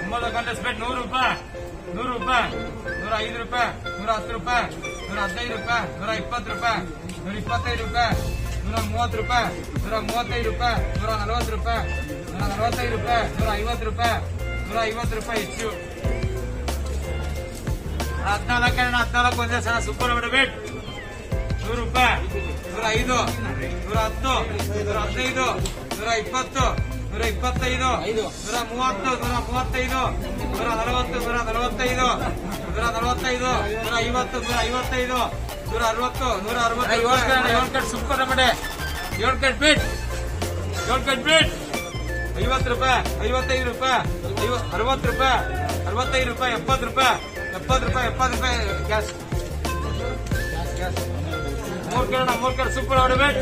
ಒಂಬತ್ತು ಕಾಂಗ್ರೆಸ್ ಬೇಟ್ ನೂರು ರೂಪಾಯಿ ನೂರು ರೂಪಾಯಿ ನೂರ ಐದು ರೂಪಾಯಿ ನೂರ ಹತ್ತು ರೂಪಾಯಿ ನೂರ ಹದಿನೈದು ರೂಪಾಯಿ ನೂರ ಇಪ್ಪತ್ತು ರೂಪಾಯಿ ನೂರ ಇಪ್ಪತ್ತೈದು ರೂಪಾಯಿ ನೂರ ಮೂವತ್ತು ರೂಪಾಯಿ ನೂರ ಮೂವತ್ತೈದು ರೂಪಾಯಿ ನೂರ ನಲವತ್ತು ರೂಪಾಯಿ ನೂರ ನಲವತ್ತೈದು ರೂಪಾಯಿ ನೂರ ಐವತ್ತು ರೂಪಾಯಿ ನೂರ ಐವತ್ತು ರೂಪಾಯಿ ಹೆಚ್ಚು ಹದಿನಾಲ್ಕು ಹದಿನಾಲ್ಕು ಒಂದೇ ಸಲ ಸೂಪರ್ ಬಿಡಬೇಟ್ ನೂರು ರೂಪಾಯಿ ನೂರ ಐದು ನೂರ ಹತ್ತು ನೂರ ಹದಿನೈದು ನೂರ ಇಪ್ಪತ್ತು ನೂರ ಇಪ್ಪತ್ತೈದು ನೂರ ಮೂವತ್ತು ನೂರ ಮೂವತ್ತೈದು ನೂರ ನಲವತ್ತು ನೂರ ನಲವತ್ತೈದು ನೂರ ನಲವತ್ತೈದು ನೂರ ಐವತ್ತು ನೂರ ಐವತ್ತೈದು ನೂರ ಅರವತ್ತು ನೂರ ಅರವತ್ತು ಏಳು ಕಟ್ ಸೂಪರ್ ರಮಡೆ ಏಳು ಕಟ್ ಬಿಟ್ ಏಳು ಕಟ್ ಬಿಟ್ ಐವತ್ತು ರೂಪಾಯಿ ಐವತ್ತೈದು ರೂಪಾಯಿ ಐವ ಅರವತ್ತು ರೂಪಾಯಿ ಅರವತ್ತೈದು ರೂಪಾಯಿ ಎಪ್ಪತ್ತು ರೂಪಾಯಿ ಎಪ್ಪತ್ತು ರೂಪಾಯಿ ಎಪ್ಪತ್ತು ರೂಪಾಯಿ ಗ್ಯಾಸ್ ಮೂರ್ ಕಡೆ ಮೂರ್ ಕಡೆ ಸೂಪರ್ ಹೊಡಬೇಕು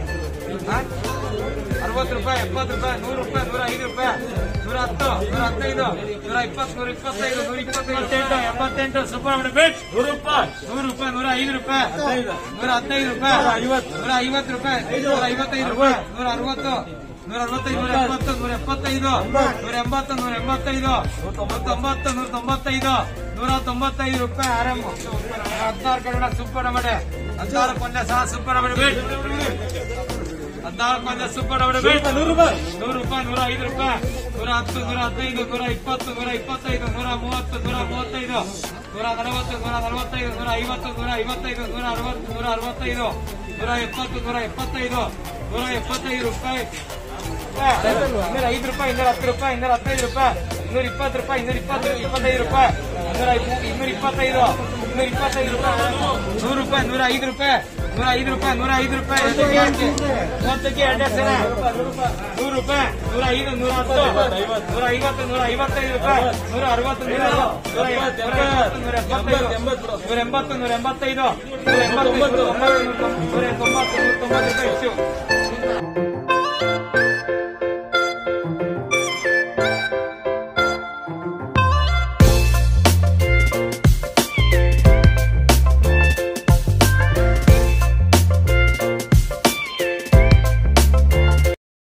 ಅರವತ್ತು ರೂಪಾಯಿ ಎಪ್ಪತ್ತು ರೂಪಾಯಿ ನೂರು ರೂಪಾಯಿ ನೂರ ಐದು ರೂಪಾಯಿ ನೂರ ಹತ್ತು ನೂರ ಹದಿನೈದು ನೂರ ಇಪ್ಪತ್ತು ನೂರ ಇಪ್ಪತ್ತೈದು ನೂರ ಇಪ್ಪತ್ತೆಂಟು ಎಂಬತ್ತೆಂಟು ಸೂಪರ್ ಹೊಡಬೇಕು ನೂರು ರೂಪಾಯಿ ನೂರು ರೂಪಾಯಿ ನೂರ ಐದು ರೂಪಾಯಿ ನೂರ ಹದಿನೈದು ರೂಪಾಯಿ ಐವತ್ತು ನೂರ ಐವತ್ತು ರೂಪಾಯಿ ನೂರ ಐವತ್ತೈದು ರೂಪಾಯಿ ನೂರ ಅರವತ್ತು ನೂರ ಅರವತ್ತೈದು ನೂರ ಎಪ್ಪತ್ತು ನೂರ ಎಪ್ಪತ್ತೈದು ನೂರ ಎಂಬತ್ತು ನೂರ ಎಂಬತ್ತೈದು ನೂರ ತೊಂಬತ್ತು ನೂರ ತೊಂಬತ್ತೈದು ನೂರ ತೊಂಬತ್ತೈದು ರೂಪಾಯಿ ಆರಾಮ ಹದಿನಾರು ಕನ್ನಡ ಸೂಪರ್ ಮಾಡಿ ಹದಿನಾರು ಕೊಂಡೆ ಸಹ ಸೂಪರ್ ಮಾಡಬೇಕು ಹದಿನಾಲ್ಕು ಕೊಂಡೆ ಸೂಪರ್ ಮಾಡಬೇಕು ನೂರು ರೂಪಾಯಿ ನೂರು ರೂಪಾಯಿ ನೂರ ಐದು ರೂಪಾಯಿ ನೂರ ಹತ್ತು ನೂರ ಹದಿನೈದು ನೂರ ಇಪ್ಪತ್ತು ನೂರ ಇಪ್ಪತ್ತೈದು ನೂರ ಮೂವತ್ತು ನೂರ ಮೂವತ್ತೈದು ನೂರ ನಲವತ್ತು ನೂರ ನಲವತ್ತೈದು ನೂರ ಐವತ್ತು ನೂರ ಐವತ್ತೈದು ನೂರ ಅರವತ್ತು ನೂರ ಅರವತ್ತೈದು ನೂರ ಎಪ್ಪತ್ತು ನೂರ ಎಪ್ಪತ್ತೈದು ನೂರ ಎಪ್ಪತ್ತೈದು ರೂಪಾಯಿ ಇನ್ನೂರ ಐದು ರೂಪಾಯಿ ಇನ್ನೂರ ಹತ್ತು ರೂಪಾಯಿ ಇನ್ನೂರ ಹದಿನೈದು ರೂಪಾಯಿ ಇನ್ನೂರ ಇಪ್ಪತ್ತು ರೂಪಾಯಿ ಇನ್ನೂರ ಇಪ್ಪತ್ತು ಇಪ್ಪತ್ತೈದು ರೂಪಾಯಿ ಇನ್ನೂರ ಇಪ್ಪ- ಇನ್ನೂರ ಇಪ್ಪತ್ತೈದು ಇನ್ನೂರ ಇಪ್ಪತ್ತೈದು ರೂಪಾಯಿ ನೂರು ರೂಪಾಯಿ ನೂರ ಐದು ರೂಪಾಯಿ ನೂರ ಐದು ರೂಪಾಯಿ ನೂರ ಐದು ರೂಪಾಯಿ ಎಷ್ಟಕ್ಕೆ ಹಾಕಿ? ಮೂವತ್ತಕ್ಕೆ ಎರಡೇ ಸಲ ನೂರು ರೂಪಾಯಿ ನೂರ ಐದು ನೂರ ಹತ್ತು ನೂರ ಐವತ್ತು ನೂರ ಐವತ್ತೈದು ರೂಪಾಯಿ ನೂರ ಅರವತ್ತು ನೂರ ನೂರ ಐವತ್ತು ನೂರ ಎಪ್ಪತ್ತು ನೂರ ಎಪ್ಪತ್ತೈದು ನೂರ ಎಂಬತ್ತು ನೂರ ಎಂಬತ್ತೈದು ನೂರ ಎಂಬತ್ತೊಂಬತ್ತು ನೂರ ತೊಂಬತ್ತು ನೂರ ತೊಂಬತ್ತು ನೂರ ತೊಂಬತ್ತು ರೂಪಾಯಿ ಹೆಚ್ಚು